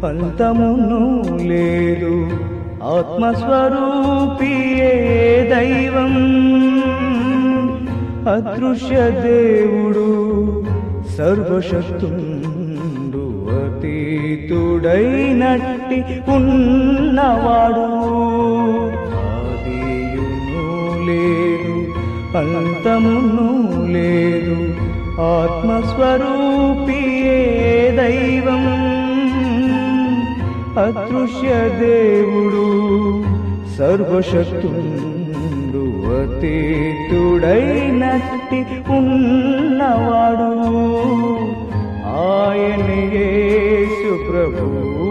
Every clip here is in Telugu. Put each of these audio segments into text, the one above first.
అంతమును లేదు ఆత్మస్వరూపియే దైవం అదృశ్య దేవుడు సర్వశక్తుండు అతీతుడైనట్టి ఉన్నవాడు ఆదియును లేదు అంతమును లేదు ఆత్మస్వరూపియే దైవం అదృశ్య దేవుడు సర్వశక్తుండు అతీతుడైనట్టి ఉన్నవాడు ఆయనే యేసు ప్రభు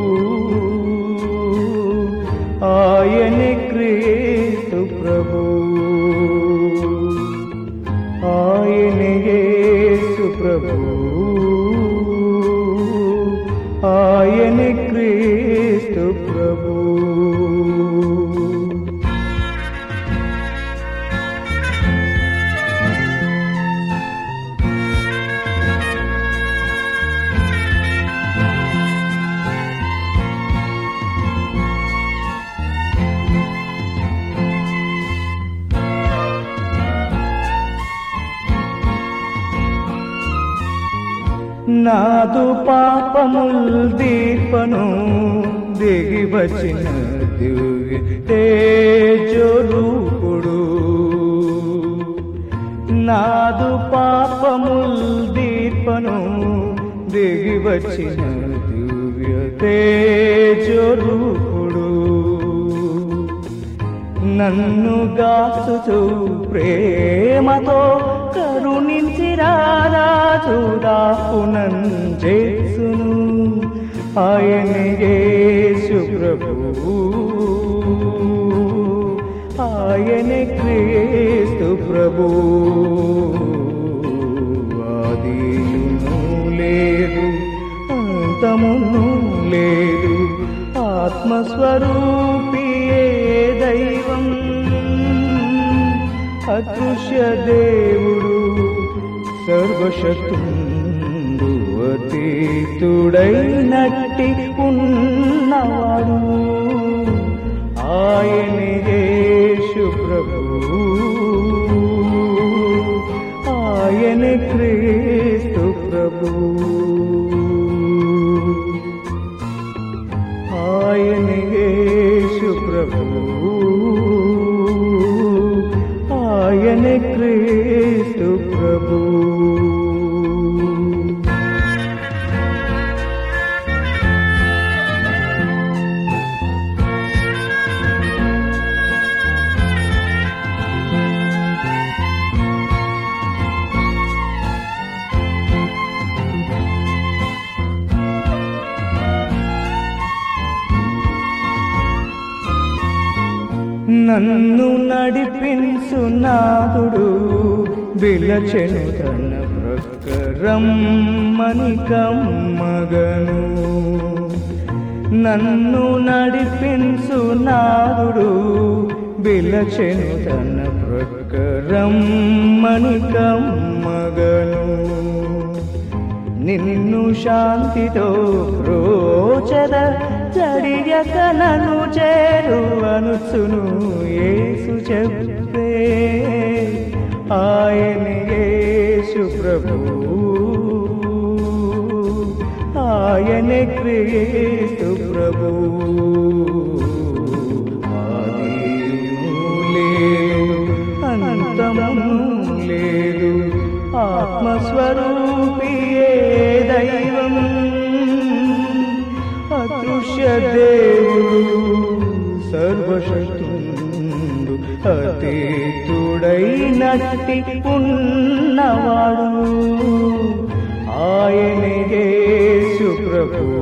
ఆయనే క్రీస్తు ప్రభు ఆయనే యేసు ప్రభు ఆయనే క్రీస్తు ప్రభు నాదు పాపముల్ దీపను దిగి వచ్చిన దివ్య తేజరూపుడు నాదు పాపముల్ దీపను దిగి వచ్చిన దివ్య తేజరూపుడు నన్ను గాసుచు ప్రేమతో కరుణించి రారాజు దాపునంజేసును ఆయనే యేసు ప్రభు ఆయనే క్రీస్తు ప్రభు ఆదియును లేదు అంతమును లేదు ఆత్మస్వరూపియే దైవం అదృశ్య దేవుడు సర్వశక్తుండు అతీతుడైనట్టి ఉన్నవాడు ఆయనే యేసు ప్రభు ఆయనే క్రీస్తు ప్రభు ఆయనే యేసు ప్రభు ఆయనే క్రీస్తు ప్రభు నన్ను నడిపించు నాదుడు విలచెను తన ప్రక్కరమ్మని కమ్మగను నన్ను నడిపించు నాదుడు విలచెను తన ప్రక్కరమ్మని కమ్మగను నిన్ను శాంతితో రోచద చడియక నన్ను చేరువనుచును యేసు చెప్పే ఆయనే యేసు ప్రభు ఆయనే క్రీస్తు ప్రభు ఆదియు లేదు అంతము లేదు ఆత్మస్వరూపియే దైవం అదృశ్య దేవుడు సర్వశక్తుండు అతీతుడైనట్టి ఉన్నవాడు ఆయనే యేసు ప్రభు